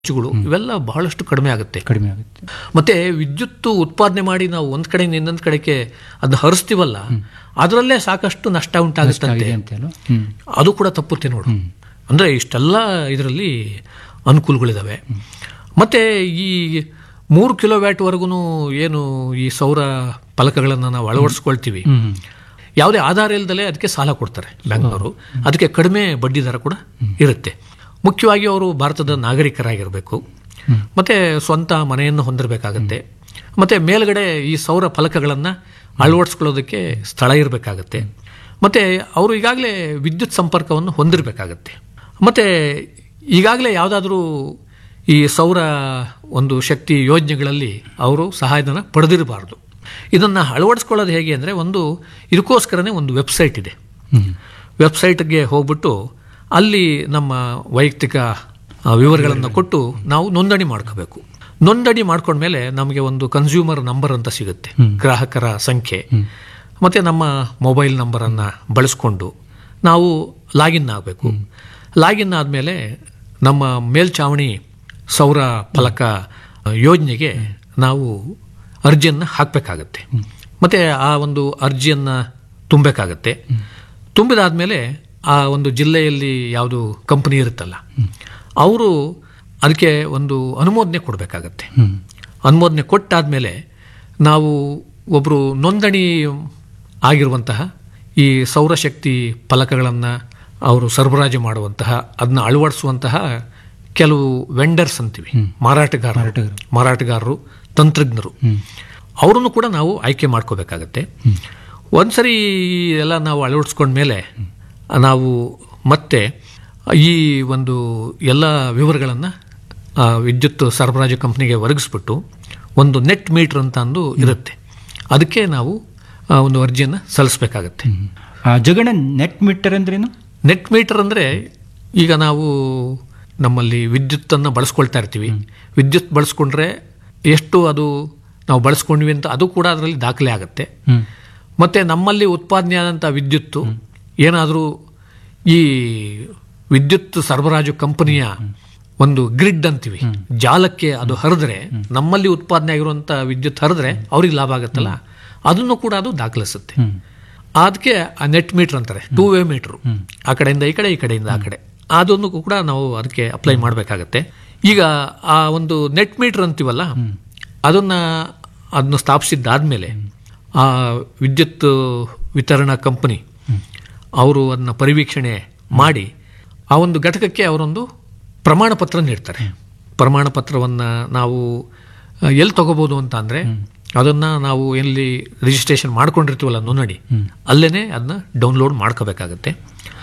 ಖರ್ಚುಗಳು ಇವೆಲ್ಲ ಬಹಳಷ್ಟು ಕಡಿಮೆ ಆಗುತ್ತೆ ಕಡಿಮೆ ಆಗುತ್ತೆ ಮತ್ತೆ ವಿದ್ಯುತ್ ಉತ್ಪಾದನೆ ಮಾಡಿ ನಾವು ಒಂದ್ ಕಡೆಯಿಂದ ಇನ್ನೊಂದ್ ಕಡೆಗೆ ಅದನ್ನ ಹರಿಸ್ತೀವಲ್ಲ ಅದರಲ್ಲೇ ಸಾಕಷ್ಟು ನಷ್ಟ ಉಂಟಾಗುತ್ತಂತೆ ಇದೆ ಅಂತ ಅಲ್ವಾ ಹ್ಮ್ ಅದು ಕೂಡ ತಪ್ಪುತ್ತೆ ನೋಡು ಅಂದ್ರೆ ಇಷ್ಟೆಲ್ಲ ಇದರಲ್ಲಿ ಅನುಕೂಲಗಳಿದಾವೆ ಮತ್ತೆ ಈ ಮೂರು ಕಿಲೋವ್ಯಾಟ್ ವರೆಗೂ ಏನು ಈ ಸೌರ ಫಲಕಗಳನ್ನು ನಾವು ಅಳವಡಿಸ್ಕೊಳ್ತೀವಿ ಹ್ಮ್ ಯಾವುದೇ ಆಧಾರ ಇಲ್ಲದಲೇ ಅದಕ್ಕೆ ಸಾಲ ಕೊಡ್ತಾರೆ ಬ್ಯಾಂಕ್ನವರು ಅದಕ್ಕೆ ಕಡಿಮೆ ಬಡ್ಡಿ ದರ ಕೂಡ ಇರುತ್ತೆ ಮುಖ್ಯವಾಗಿ ಅವರು ಭಾರತದ ನಾಗರಿಕರಾಗಿರಬೇಕು ಮತ್ತೆ ಸ್ವಂತ ಮನೆಯನ್ನು ಹೊಂದಿರಬೇಕಾಗತ್ತೆ ಮತ್ತೆ ಮೇಲ್ಗಡೆ ಈ ಸೌರ ಫಲಕಗಳನ್ನು ಅಳವಡಿಸ್ಕೊಳ್ಳೋದಕ್ಕೆ ಸ್ಥಳ ಇರಬೇಕಾಗತ್ತೆ ಮತ್ತೆ ಅವರು ಈಗಾಗಲೇ ವಿದ್ಯುತ್ ಸಂಪರ್ಕವನ್ನು ಹೊಂದಿರಬೇಕಾಗತ್ತೆ ಮತ್ತೆ ಈಗಾಗಲೇ ಯಾವುದಾದ್ರೂ ಈ ಸೌರ ಒಂದು ಶಕ್ತಿ ಯೋಜನೆಗಳಲ್ಲಿ ಅವರು ಸಹಾಯಧನ ಪಡೆದಿರಬಾರ್ದು ಇದನ್ನು ಅಳವಡಿಸ್ಕೊಳ್ಳೋದು ಹೇಗೆ ಅಂದರೆ ಒಂದು ಇದಕ್ಕೋಸ್ಕರನೇ ಒಂದು ವೆಬ್ಸೈಟ್ ಇದೆ ಹ್ಮ್ ವೆಬ್ಸೈಟ್ಗೆ ಹೋಗ್ಬಿಟ್ಟು ಅಲ್ಲಿ ನಮ್ಮ ವೈಯಕ್ತಿಕ ಆ, ವಿವರಗಳನ್ನು ಕೊಟ್ಟು ನಾವು ನೋಂದಣಿ ಮಾಡ್ಕೋಬೇಕು ನೋಂದಣಿ ಮಾಡ್ಕೊಂಡ್ಮೇಲೆ ನಮಗೆ ಒಂದು ಕನ್ಸ್ಯೂಮರ್ ನಂಬರ್ ಅಂತ ಸಿಗುತ್ತೆ ಗ್ರಾಹಕರ ಸಂಖ್ಯೆ ಮತ್ತು ನಮ್ಮ ಮೊಬೈಲ್ ನಂಬರನ್ನು ಬಳಸ್ಕೊಂಡು ನಾವು ಲಾಗಿನ್ ಆಗಬೇಕು ಲಾಗಿನ್ ಆದಮೇಲೆ ನಮ್ಮ ಮೇಲ್ಚಾವಣಿ ಸೌರ ಫಲಕ ಯೋಜನೆಗೆ ನಾವು ಅರ್ಜಿಯನ್ನು ಹಾಕಬೇಕಾಗತ್ತೆ ಮತ್ತು ಆ ಒಂದು ಅರ್ಜಿಯನ್ನು ತುಂಬಬೇಕಾಗತ್ತೆ ತುಂಬಿದಾದ್ಮೇಲೆ ಆ ಒಂದು ಜಿಲ್ಲೆಯಲ್ಲಿ ಯಾವುದು ಕಂಪನಿ ಇರುತ್ತಲ್ಲ ಅವರು ಅದಕ್ಕೆ ಒಂದು ಅನುಮೋದನೆ ಕೊಡಬೇಕಾಗತ್ತೆ ಹ್ಮ್ ಅನುಮೋದನೆ ಕೊಟ್ಟಾದ್ಮೇಲೆ ನಾವು ಒಬ್ಬರು ನೋಂದಣಿ ಆಗಿರುವಂತಹ ಈ ಸೌರಶಕ್ತಿ ಫಲಕಗಳನ್ನು ಅವರು ಸರಬರಾಜು ಮಾಡುವಂತಹ ಅದನ್ನ ಅಳವಡಿಸುವಂತಹ ಕೆಲವು ವೆಂಡರ್ಸ್ ಅಂತೀವಿ ಮಾರಾಟಗಾರ ಮಾರಾಟಗಾರರು ತಂತ್ರಜ್ಞರು ಅವರನ್ನು ಕೂಡ ನಾವು ಆಯ್ಕೆ ಮಾಡ್ಕೋಬೇಕಾಗತ್ತೆ ಒಂದ್ಸರಿ ಈ ಎಲ್ಲ ನಾವು ಅಳವಡಿಸ್ಕೊಂಡ್ಮೇಲೆ ನಾವು ಮತ್ತೆ ಈ ಒಂದು ಎಲ್ಲ ವಿವರಗಳನ್ನು ವಿದ್ಯುತ್ ಸರಬರಾಜು ಕಂಪ್ನಿಗೆ ಒದಗಿಸ್ಬಿಟ್ಟು ಒಂದು ನೆಟ್ ಮೀಟರ್ ಅಂತ ಅಂದು ಇರುತ್ತೆ ಅದಕ್ಕೆ ನಾವು ಆ, ಒಂದು ಅರ್ಜಿಯನ್ನು ಸಲ್ಲಿಸಬೇಕಾಗತ್ತೆ ಆ ಜಗಣ ನೆಟ್ ಮೀಟರ್ ಅಂದ್ರೇನು ನೆಟ್ ಮೀಟರ್ ಅಂದರೆ ಈಗ ನಾವು ನಮ್ಮಲ್ಲಿ ವಿದ್ಯುತ್ತನ್ನು ಬಳಸ್ಕೊಳ್ತಾ ಇರ್ತೀವಿ ವಿದ್ಯುತ್ ಬಳಸ್ಕೊಂಡ್ರೆ ಎಷ್ಟು ಅದು ನಾವು ಬಳಸ್ಕೊಂಡ್ವಿ ಅಂತ ಅದು ಕೂಡ ಅದರಲ್ಲಿ ದಾಖಲೆ ಆಗುತ್ತೆ ಹ್ಮ್ ಮತ್ತೆ ನಮ್ಮಲ್ಲಿ ಉತ್ಪಾದನೆ ಆದಂಥ ವಿದ್ಯುತ್ತು ಏನಾದರೂ ಈ ವಿದ್ಯುತ್ ಸರಬರಾಜು ಕಂಪನಿಯ ಒಂದು ಗ್ರಿಡ್ ಅಂತೀವಿ ಜಾಲಕ್ಕೆ ಅದು ಹರಿದ್ರೆ ನಮ್ಮಲ್ಲಿ ಉತ್ಪಾದನೆ ಆಗಿರುವಂಥ ವಿದ್ಯುತ್ ಹರಿದ್ರೆ ಅವ್ರಿಗೆ ಲಾಭ ಆಗುತ್ತಲ್ಲ ಅದನ್ನು ಕೂಡ ಅದು ದಾಖಲಿಸುತ್ತೆ ಹ್ಮ್ ಅದಕ್ಕೆ ಆ ನೆಟ್ ಮೀಟರ್ ಅಂತಾರೆ ಟೂ ವೇ ಮೀಟರ್ ಆ ಕಡೆಯಿಂದ ಈ ಕಡೆ ಈ ಕಡೆಯಿಂದ ಆ ಕಡೆ ಅದನ್ನು ಕೂಡ ನಾವು ಅದಕ್ಕೆ ಅಪ್ಲೈ ಮಾಡಬೇಕಾಗತ್ತೆ ಈಗ ಆ ಒಂದು ನೆಟ್ ಮೀಟರ್ ಅಂತೀವಲ್ಲ ಅದನ್ನ ಅದನ್ನು ಸ್ಥಾಪಿಸಿದ್ದಾದ್ಮೇಲೆ ಆ ವಿದ್ಯುತ್ ವಿತರಣಾ ಕಂಪನಿ ಅವರು ಅದನ್ನ ಪರಿವೀಕ್ಷಣೆ ಮಾಡಿ ಆ ಒಂದು ಘಟಕಕ್ಕೆ ಅವರೊಂದು ಪ್ರಮಾಣ ಪತ್ರ ನೀಡ್ತಾರೆ ಪ್ರಮಾಣ ಪತ್ರವನ್ನು ನಾವು ಆ, ಎಲ್ಲಿ ತಗೋಬೋದು ಅಂತ ಅಂದರೆ ಅದನ್ನು ನಾವು ಎಲ್ಲಿ ರಿಜಿಸ್ಟ್ರೇಷನ್ ಮಾಡ್ಕೊಂಡಿರ್ತೀವಲ್ಲ ನೋಂದಣಿ ಅಲ್ಲೇ ಅದನ್ನ ಡೌನ್ಲೋಡ್ ಮಾಡ್ಕೋಬೇಕಾಗತ್ತೆ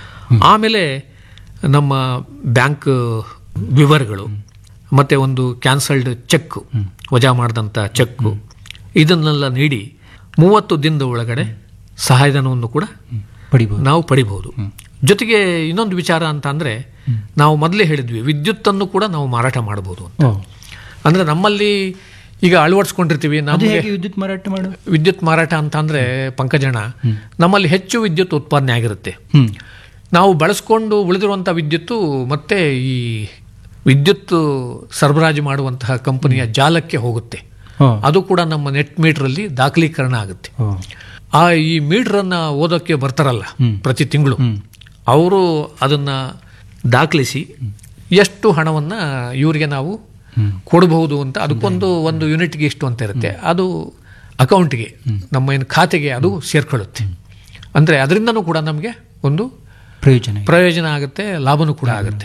ಆಮೇಲೆ ನಮ್ಮ ಬ್ಯಾಂಕ್ ವಿವರಗಳು ಮತ್ತು ಒಂದು ಕ್ಯಾನ್ಸಲ್ಡ್ ಚೆಕ್ ವಜಾ ಮಾಡಿದಂಥ ಚೆಕ್ಕು ಇದನ್ನೆಲ್ಲ ನೀಡಿ ಮೂವತ್ತು ದಿನದ ಒಳಗಡೆ ಸಹಾಯಧನವನ್ನು ಕೂಡ ಪಡಿಬೋದು ನಾವು ಪಡಿಬಹುದು ಜೊತೆಗೆ ಇನ್ನೊಂದು ವಿಚಾರ ಅಂತ ಅಂದ್ರೆ ನಾವು ಮೊದಲೇ ಹೇಳಿದ್ವಿ ವಿದ್ಯುತ್ತನ್ನು ಕೂಡ ನಾವು ಮಾರಾಟ ಮಾಡಬಹುದು ಅಂತ ಓ ಅಂದ್ರೆ ನಮ್ಮಲ್ಲಿ ಈಗ ಅಳವಡಿಸ್ಕೊಂಡಿರ್ತೀವಿ ಅದು ನಮಗೆ ಹೇಗೆ ವಿದ್ಯುತ್ ಮಾರಾಟ ಮಾಡೋದು ವಿದ್ಯುತ್ ಮಾರಾಟ ಅಂತ ಅಂದ್ರೆ ಪಂಕಜಣ ನಮ್ಮಲ್ಲಿ ಹೆಚ್ಚು ವಿದ್ಯುತ್ ಉತ್ಪಾದನೆ ಆಗಿರುತ್ತೆ ಹ್ಮ್ ನಾವು ಬಳಸ್ಕೊಂಡು ಉಳಿದಿರುವಂತಹ ವಿದ್ಯುತ್ತು ಮತ್ತೆ ಈ ವಿದ್ಯುತ್ ಸರಬರಾಜು ಮಾಡುವಂತಹ ಕಂಪನಿಯ ಜಾಲಕ್ಕೆ ಹೋಗುತ್ತೆ ಓ ಅದು ಕೂಡ ನಮ್ಮ ನೆಟ್ ಮೀಟರಲ್ಲಿ ದಾಖಲೀಕರಣ ಆಗುತ್ತೆ ಓ ಆ ಈ ಮೀಟರನ್ನ ಓದೋಕ್ಕೆ ಬರ್ತಾರಲ್ಲ ಪ್ರತಿ ತಿಂಗಳು ಅವರು ಅದನ್ನ ದಾಖಲಿಸಿ ಎಷ್ಟು ಹಣವನ್ನ ಇವರಿಗೆ ನಾವು ಕೊಡಬಹುದು ಅಂತ ಅದಕ್ಕೊಂದು ಒಂದು ಯೂನಿಟ್ಗೆ ಇಷ್ಟು ಅಂತ ಇರುತ್ತೆ ಅದು ಅಕೌಂಟ್ಗೆ ನಮ್ಮ ಏನು ಖಾತೆಗೆ ಅದು ಸೇರ್ಕೊಳ್ಳುತ್ತೆ ಅಂದ್ರೆ ಅದರಿಂದನೂ ಕೂಡ ನಮಗೆ ಒಂದು ಪ್ರಯೋಜನ ಇದೆ. ಪ್ರಯೋಜನ ಆಗುತ್ತೆ ಲಾಭನೂ ಕೂಡ ಆಗುತ್ತೆ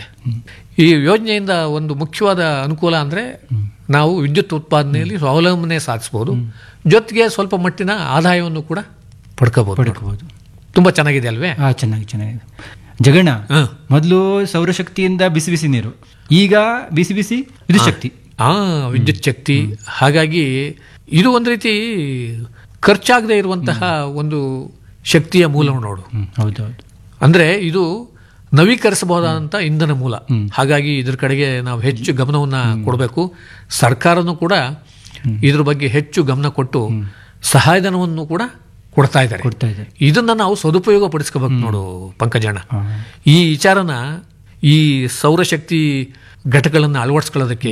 ಈ ಯೋಜನೆಯಿಂದ ಒಂದು ಮುಖ್ಯವಾದ ಅನುಕೂಲ ಅಂದ್ರೆ ನಾವು ವಿದ್ಯುತ್ ಉತ್ಪಾದನೆಯಲ್ಲಿ ಸ್ವಾವಲಂಬನೆ ಸಾಧಿಸಬಹುದು ಜೊತೆಗೆ ಸ್ವಲ್ಪ ಮಟ್ಟಿನ ಆದಾಯವನ್ನು ಕೂಡ ಪಡ್ಕೋಬಹುದು ಪಡ್ಕೋಬಹುದು ತುಂಬಾ ಚೆನ್ನಾಗಿದೆ ಅಲ್ವೇ ಆ ಚೆನ್ನಾಗಿ ಚೆನ್ನಾಗಿದೆ ಜಗಣ ಹ. ಮೊದಲು ಸೌರಶಕ್ತಿಯಿಂದ ಬಿಸಿ ಬಿಸಿ ನೀರು ಈಗ ಬಿಸಿ ಬಿಸಿ ವಿದ್ಯುತ್ ಶಕ್ತಿ ಆ ವಿದ್ಯುತ್ ಶಕ್ತಿ ಹಾಗಾಗಿ ಇದು ಒಂದು ರೀತಿ ಖರ್ಚಾಗದೆ ಇರುವಂತಹ ಒಂದು ಶಕ್ತಿಯ ಮೂಲ ನೋಡು ಹ್ಮ್ ಹೌದೌದು ಅಂದ್ರೆ ಇದು ನವೀಕರಿಸಬಹುದಾದಂಥ ಇಂಧನ ಮೂಲ ಹಾಗಾಗಿ ಇದ್ರ ಕಡೆಗೆ ನಾವು ಹೆಚ್ಚು ಗಮನವನ್ನ ಕೊಡಬೇಕು ಸರ್ಕಾರನೂ ಕೂಡ ಇದ್ರ ಬಗ್ಗೆ ಹೆಚ್ಚು ಗಮನ ಕೊಟ್ಟು ಸಹಾಯಧನವನ್ನು ಕೂಡ ಕೊಡ್ತಾ ಇದ್ದಾರೆ ಕೊಡ್ತಾ ಇದೆ ಇದನ್ನ ನಾವು ಸದುಪಯೋಗ ಪಡಿಸ್ಕೋಬೇಕು ನೋಡು ಪಂಕಜಣ್ಣ ಹಾ. ಈ ವಿಚಾರನ ಈ ಸೌರಶಕ್ತಿ ಘಟಕಗಳನ್ನು ಅಳವಡಿಸ್ಕೊಳ್ಳೋದಕ್ಕೆ